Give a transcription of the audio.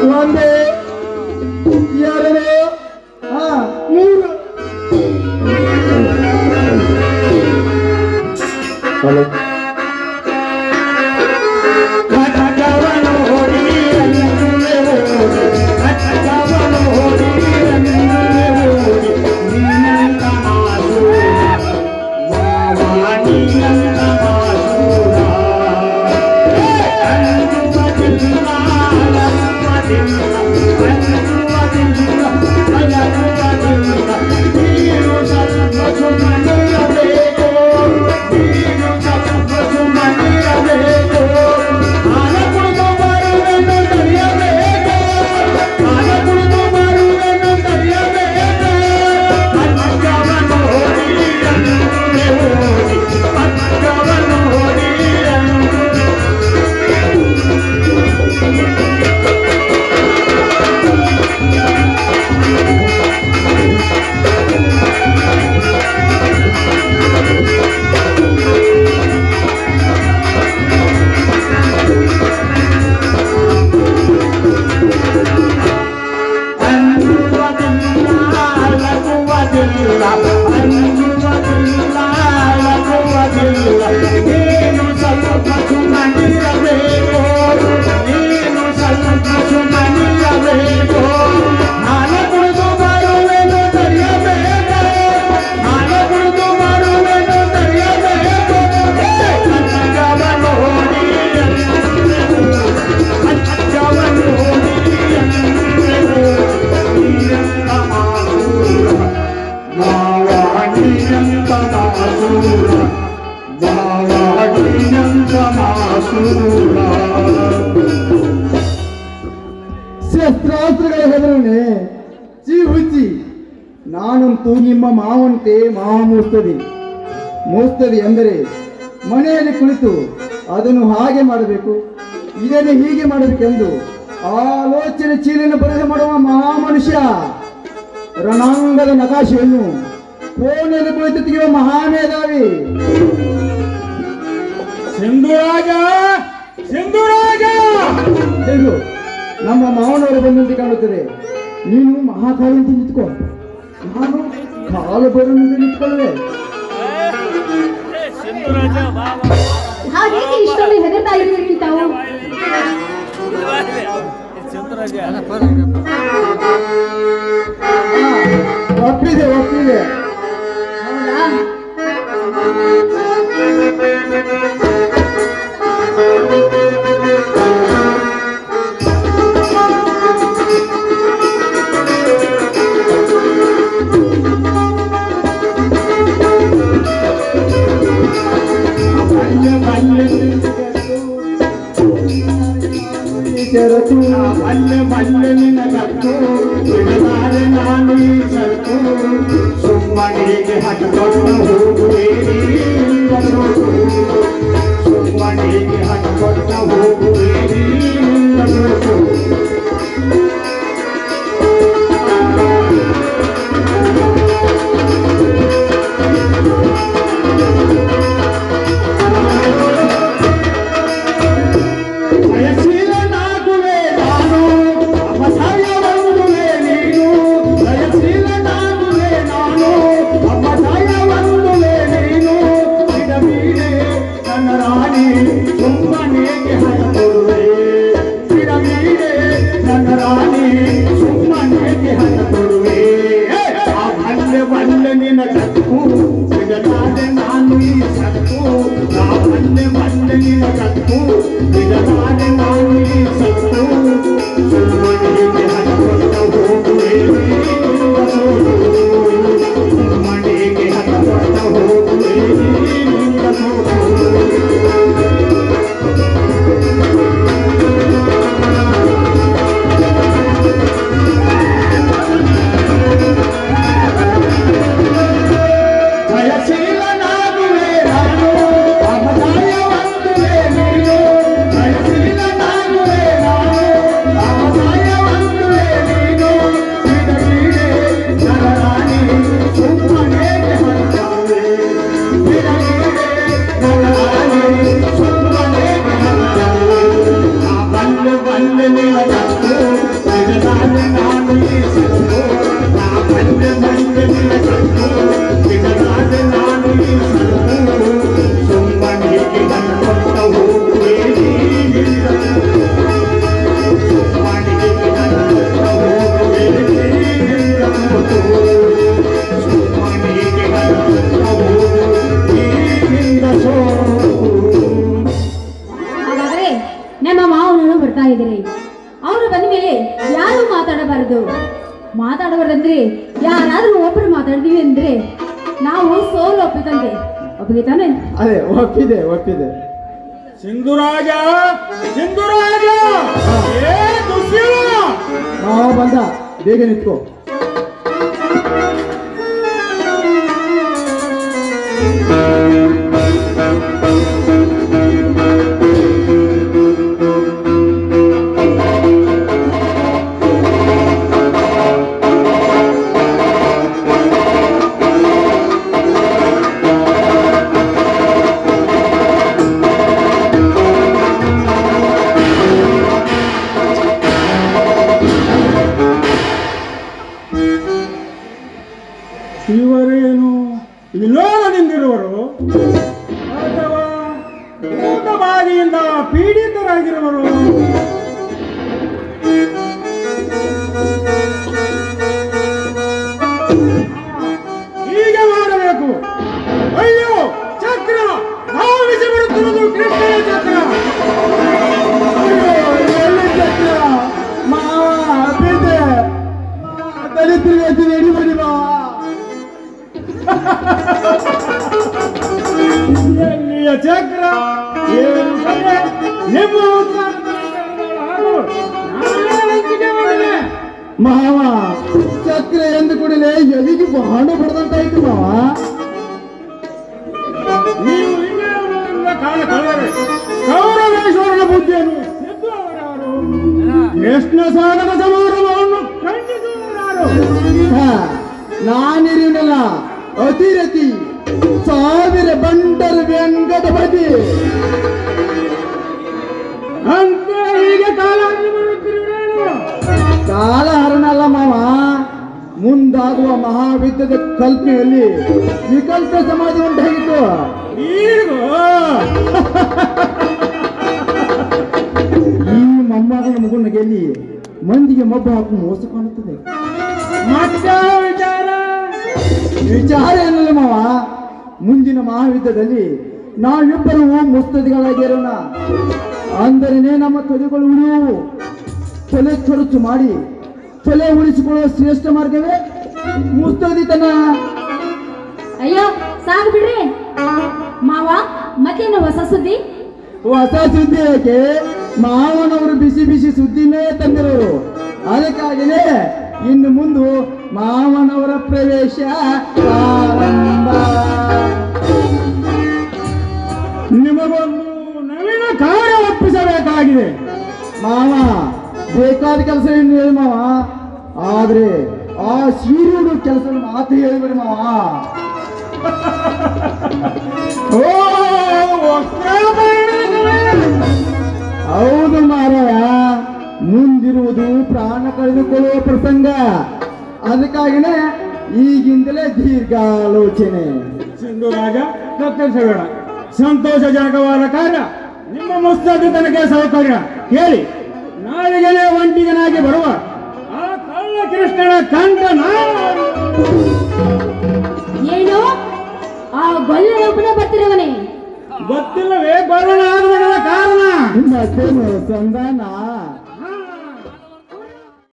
ಒಂದು ಎರಡು ಹಾ ಮೂರು ಹಲೋ ಕಟಕವನು ಹೊಡಿ ಅನ್ನುವೆ ಓಡಿ ಕಟಕವನು ಹೊಡಿ ಅನ್ನುವೆ ಓಡಿ ನೀನಂತ ಮಾಸೂರ ಮಾವ ನೀನಂತ ಮಾಸೂರ ಅನ್ನುವುದಿಲ್ಲ ಅನ್ನುವುದಿಲ್ಲ ಅನ್ನುವುದಿಲ್ಲ ಅನ್ನುವುದಿಲ್ಲ ನೀನು ಸ್ವಲ್ಪ ಸುಮ್ಮನಿರಬೇಕು ನೀನು ಸ್ವಲ್ಪ ಸುಮ್ಮನಿರಬೇಕು ಆನ ಕುಳಿತು ಬರುವೆನು ತಡೆಯಬೇಕು ಆನ ಕುಳಿತು ಬರುವೆನು ತಡೆಯಬೇಕು ಅನ್ನವನ್ನು ಹೋಗಿ ಅನ್ನುವೆ ಹೋಗಿ ಅನ್ನವನ್ನು ಹೋಗಿ ಅನ್ನುವೆ ಅನ್ನುವುದಿಲ್ಲ ಲಗುವುದಿಲ್ಲ ಅನ್ನುವುದಿಲ್ಲ ಲಗುವುದಿಲ್ಲ ನೀನು ಸ್ವಲ್ಪ ಸುಮ್ಮನಿರಬೇಕು ನೀನು ಸ್ವಲ್ಪ ಸುಮ್ಮನಿರಬೇಕು ನಾನು ಕುಳಿತು ಬರುವೆನು ತಡೆಯಬೇಕು ನಾನು ಕುಳಿತು ಬರುವೆನು ತಡೆಯಬೇಕು ಕನ್ನಡವನ್ನು ಓಡಿ ಕನ್ನಡವನ್ನು ಓಡಿ ಶಸ್ತ್ರಾಸ್ತ್ರಗಳ ಹೆದರನೆ ಚೀ ಹುಚ್ಚಿ ನಾನಂತೂ ನಿಮ್ಮ ಮಾವಂತೆ ಮಾವ ಮೂಸ್ತದೆ ಮೂಸ್ತದೆ ಎಂದರೆ ಮನೆಯಲ್ಲಿ ಕುಳಿತು ಅದನ್ನು ಹಾಗೆ ಮಾಡಬೇಕು ಇದನ್ನು ಹೀಗೆ ಮಾಡಬೇಕೆಂದು ಆಲೋಚನೆ ಚೀಲನ್ನು ಬರೆದು ಮಾಡುವ ಮಹಾ ಮನುಷ್ಯ ರಣಾಂಗದ ನಕಾಶೆಯನ್ನು ಫೋನಲ್ಲಿ ಕುಳಿತು ತೆಗೆಯುವ ಮಹಾಮೇಧಾವಿ ಸಿಂಧುರಾಜ ಸಿಂಧುರಾಜ ಇದು ನಮ್ಮ ಮಾವನವರು ಬಂದಂತೆ ಕಾಣುತ್ತದೆ ನೀನು ಮಹಾಕಾಳಿಯಂತೆ ನಿಂತ್ಕೋ ನಾನು ಕಾಲು ಬರೋಣಂತೆ ನಿಂತ್ಕೊಳ್ಳುವೆ ಹಾಗೇಕೆ ಇಷ್ಟೊಂದು ಹೆದರ್ತಾ ಇದ್ದೀರಿ ತಾವು ಹಾ, ಒಪ್ಪಿದೆ ಒಪ್ಪಿದೆ ಹೌದಾ ಬಲ್ಲೆ ಬಲ್ಲೆ ಶರತು ಬಲ್ಲೆ ಬಲ್ಲೆ ನಿನಗತ್ತು ಬಿಡಲಾರೆ ನಾನು ಈ ಸತ್ತು ಸುಮ್ಮನಿಗೆ ಹಠವನ್ನು ಹೋಗುವೇರಿ ಸುಮ್ಮನಿಗೆ ಹಠವನ್ನು ಹೋಗುವೇರಿ ಜಯಶೀಲನಾಗುವೆ ನಾನು ಅಪಸಯವಂದುವೆ ನೀನು ಜಯಶೀಲನಾಗುವೆ ನಾನು ಅಪಸಯವಂದುವೆ ನೀನು ಬಿಡಬೀಡೆ ನನ್ನ ರಾಣಿ ಸುಮ್ಮನೆಗೆ ಹಣ ಕೊಡುವೆ ಬಿಡಬೀಡೆ ನನ್ನ ರಾಣಿ ಸುಮ್ಮನೆಗೆ ಹಣ ಕೊಡುವೆ ಆ ಬಲ್ಲೆ ಬಲ್ಲೆ ನಿನ್ನ ಕತ್ತು ಬಿಡಲಾದೆ ನಾನು ಈ ಸತ್ತು ಆ ಬಲ್ಲೆ ಬಲ್ಲೆ ನಿನ್ನ ಕತ್ತು ಬಿಡಲಾದೆ ನಾನು ಈ ಸತ್ತು ಸುಮ್ಮನೆಗೆ ಹಣ ಕೊಟ್ಟ ಹೋಗುವೆ ಸುಮ್ಮನೆಗೆ ಹಣ ಕೊಟ್ಟ ಹೋಗುವೆ ಜಯಶೀಲನಾಗುವೆ ನಾನು ಅಪದಾಯವಂದುವೆ ನೀನು ಜಯಶೀಲನಾಗುವೆ ನಾನು ಅಪದಾಯವಂದುವೆ ನೀನು ಬಿಡಬೀಡೆ ಜನರಾಣಿ ಸುಮ್ಮನೆಗೆ ಹತ್ತಾವೆ ಬಿಡಬೀಡೆ ಜನರಾಣಿ ಸುಮ್ಮನೆಗೆ ಹತ್ತಾವೆ ಆ ನಮ್ಮ ಮಾವನವರು ಬರ್ತಾ ಇದ್ದಾರೆ ಅವರು ಬಂದ ಮೇಲೆ ಯಾರು ಮಾತಾಡಬಾರದು ಮಾತಾಡಬಾರ್ದಂದ್ರೆ ಯಾರಾದ್ರೂ ಒಬ್ರು ಮಾತಾಡ್ತೀವಿ ಅಂದ್ರೆ ನಾವು ಸೋಲು ಒಪ್ಪಿತಂತೆ ಒಪ್ಪಿಗೆ ತಾನೆ ಅದೇ ಒಪ್ಪಿದೆ ಒಪ್ಪಿದೆ ಸಿಂಧುರಾಜ ಸಿಂಧುರಾಜ ಏ ದುಶ್ಯನ ಮಾವ ಬಂದ ಬೇಗ ನಿಂತ್ಕೋ ಇವರೇನು ವಿಲೋಲದಿಂದಿರುವರು ಅಥವಾ ಬಾಧಿಯಿಂದ ಪೀಡಿತರಾಗಿರುವರು ಹೀಗೆ ಮಾಡಬೇಕು ಅಯ್ಯೋ ಚಕ್ರ ಧಾವಿಸಿ ಬರುತ್ತಿರುವುದು ಕೃಷ್ಣನ ಚಕ್ರ ಅಯ್ಯೋ, ಎಲ್ಲಿ ಚಕ್ರ? ಮಾವ ಬಿದ್ದೆ ದಲಿತರಿಗೆ ಎದ್ದು ರೆಡಿ ಮಾಡಿ ಮಾವ ಎಲ್ಲಿಯ ಚಕ್ರ ಏನು ಕಲೆ? ನಿಮ್ಮ ಉತ್ಸಾಹದ ಹಾಗೂ ನಾನೇ ಲಂಕಿಗೆ ಹೋಗಿದೆ. ಮಾವ ಚಕ್ರ ಎಂದು ಕೂಡಲೇ ಎದಿಗೆ ಬಾಣ ಹೊಡೆದಂತಾಯ್ತು ಮಾವ ನೀವು ಹಿಂಗೆ ಅವರಿಂದ ಕಾಲ ಕಳೆದರೆ ಕೌರವೇಶ್ವರನ ಬುದ್ಧಿಯನ್ನು ಎದ್ದುವವರಾರು ಕೃಷ್ಣ ಸಾಗರ ಸಮಾರಂಭವನ್ನು ಖಂಡಿಸುವವರಾರು ಹಾ, ನಾನಿರುವನಲ್ಲ ಅತಿರತಿ ಸಾವಿರ ಬಂಡರ ವೆಂಕಟಪತಿ ಅಂತ ಹೀಗೆ ಕಾಲಾಗ್ನಿ ಮಾಡುತ್ತಿರುವೇನು ಕಾಲಹರಣ ಮಾವ ಮುಂದಾಗುವ ಮಹಾವಿದ್ಯದ ಕಲ್ಪನೆಯಲ್ಲಿ ವಿಕಲ್ಪ ಸಮಾಜ ಉಂಟಾಗಿತ್ತು ಈಗೋ ಈ ಮೊಮ್ಮಗನ ಮಗುನ ಗೆಲ್ಲಿ ಮಂದಿಗೆ ಮಬ್ಬು ಹಾಕು ಮೋಸ ಕಾಣುತ್ತದೆ ಮತ್ತೆ ವಿಚಾರ ವಿಚಾರ ಏನಲ್ಲ ಮಾವ ಮುಂದಿನ ಮಹಾಯುದ್ಧದಲ್ಲಿ ನಾವಿಬ್ಬರು ಮುಸ್ತದಿಗಳಾಗಿರೋಣ ಅಂದರೇನೆ ನಮ್ಮ ತೊಲೆಗಳು ಉಳಿಯುವು ತೊಲೆ ಖರ್ಚು ಮಾಡಿ ತೊಲೆ ಉಳಿಸಿಕೊಳ್ಳುವ ಶ್ರೇಷ್ಠ ಮಾರ್ಗವೇ ಮುಸ್ತದಿತನ ಅಯ್ಯೋ ಸಾಕು ಬಿಡ್ರಿ ಮಾವ ಮತ್ತೇನು ಹೊಸ ಸುದ್ದಿ ಹೊಸ ಸುದ್ದಿ ಯಾಕೆ ಮಾವನವರು ಬಿಸಿ ಬಿಸಿ ಸುದ್ದಿನೇ ತಂದಿರೋರು ಅದಕ್ಕಾಗಿಯೇ ಇನ್ನು ಮುಂದೆ ಮಾವನವರ ಪ್ರವೇಶ ಪ್ರಾರಂಭ ನಿಮಗೊಂದು ನವೀನ ಕಾರ್ಯ ಒಪ್ಪಿಸಬೇಕಾಗಿದೆ ಮಾವ ಬೇಕಾದ ಕೆಲಸ ಏನು ಹೇಳಿ ಮಾವ ಆದ್ರೆ ಆ ಸೀರಿಯುಡು ಕೆಲಸ ಮಾತು ಹೇಳಿಬಿಡಿ ಮಾವ ಓ ವಸ್ತ್ರಾಭರಣಗಳೇ. ಹೌದು ಮಾರಾಯ ಮುಂದಿರುವುದು ಪ್ರಾಣ ಕಳೆದುಕೊಳ್ಳುವ ಪ್ರಸಂಗ ಅದಕ್ಕಾಗಿನೇ ಈಗಿಂದಲೇ ದೀರ್ಘಾಲೋಚನೆ ಸಿಂಧು ರಾಜ ಕತ್ತರಿಸಬೇಡ ಸಂತೋಷಜನಕವಾದ ಕಾರ್ಯ ನಿಮ್ಮ ಮುಸ್ತದ್ದು ತನಗೆ ಸೌಕರ್ಯ ಕೇಳಿ ನಾಳೆಗೆ ಒಂಟಿಗನಾಗಿ ಬರುವ ಆ ಕಳ್ಳ ಕೃಷ್ಣನ ಕಂಠ ನಾನು ಏನು ಆ ಗೊಲ್ಲನೊಬ್ಬನೇ ಬರ್ತಿರವನೇ ಗೊತ್ತಿಲ್ಲವೇ ಬರೋಣ ಆಗಬೇಡ ಕಾರಣ ಮತ್ತೇನು ಸಂಧಾನ